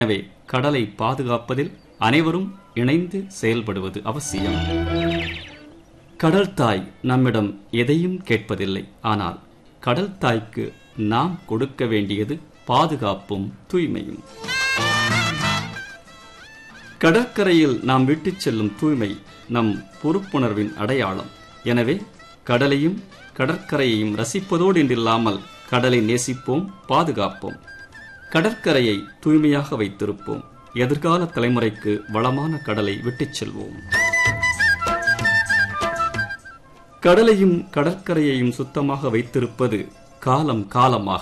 எனவே கடலை பாதுகாப்பதில் அனைவரும் இணைந்து செயல்படுவது அவசியம் கடல் தாய் நம்மிடம் எதையும் கேட்பதில்லை ஆனால் கடல் தாய்க்கு நாம் கொடுக்க வேண்டியது பாதுகாப்பும் தூய்மையும் கடற்கரையில் நாம் விட்டுச் செல்லும் தூய்மை நம் பொறுப்புணர்வின் அடையாளம் எனவே கடலையும் கடற்கரையையும் ரசிப்பதோடு இன்றில்லாமல் கடலை நேசிப்போம் பாதுகாப்போம் கடற்கரையை தூய்மையாக வைத்திருப்போம் எதிர்கால தலைமுறைக்கு வளமான கடலை விட்டுச் செல்வோம் கடலையும் கடற்கரையையும் சுத்தமாக வைத்திருப்பது காலம் காலமாக